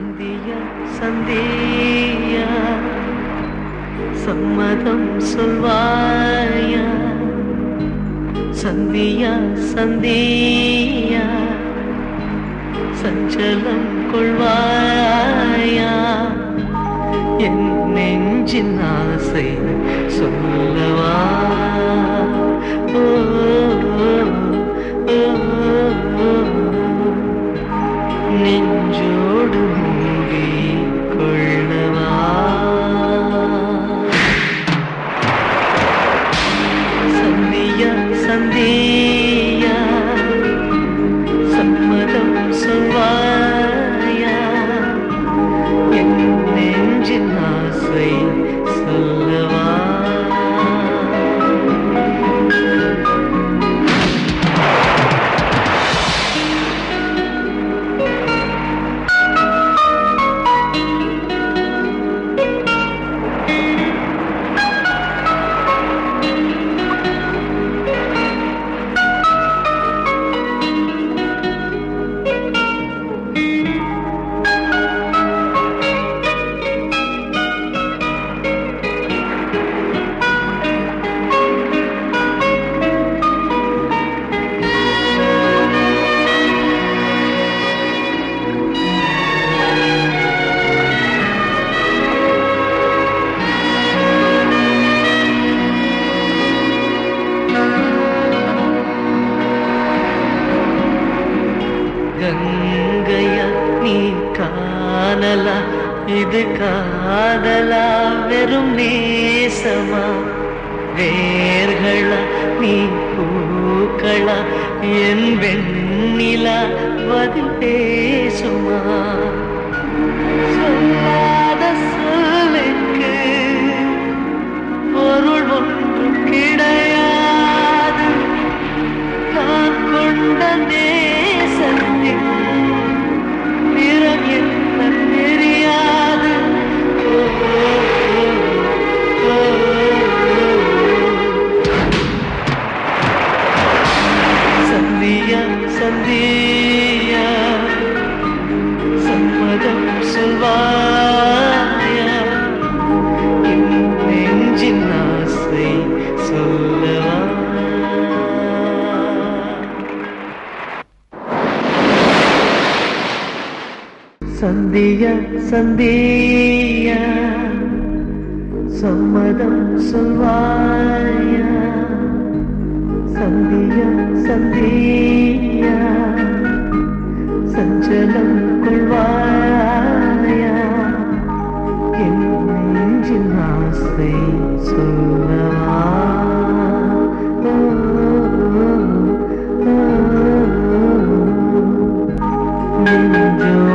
சந்தியா சந்தியா சம்மதம் சொல்வாயா சந்தியா சந்தியா சஞ்சலம் கொள்வாயா என் நெஞ்சின் ஆசை சொல்லவா ஓ, ஓ, ஓ, நெஞ்சோடு மூடி கொள்ளவா சந்தியா சந்தியா சம்மதம் சொல்வாயா என் நெஞ்சின் ஆசை சொல்லவா கங்கையா நீ காணலா இது காதலா வெறும் நேசமா வேர்களா நீ பூக்களா என் வெண்ணிலா பதில் பேசுமா சொல்லாத சொல்லுக்கு பொருள் ஒன்றும் கிடையாது நான் கொண்ட நேசத்தின் நிறம் என்ன தெரியாது ஓ, ஓ, ஓ, ஓ. சந்தியா சந்தியா சம்மதம் சொல்வாயா என் நெஞ்சின் ஆசை சொல்லவா சந்தியா சந்தியா சம்மதம் சொல்வாயா சந்தியா சந்தியா சஞ்சலம் கொள்வாயா என் நெஞ்சின் ஆசை சொல்லவா ஓ, ஓ, ஓ, ஓ. நெஞ்சோ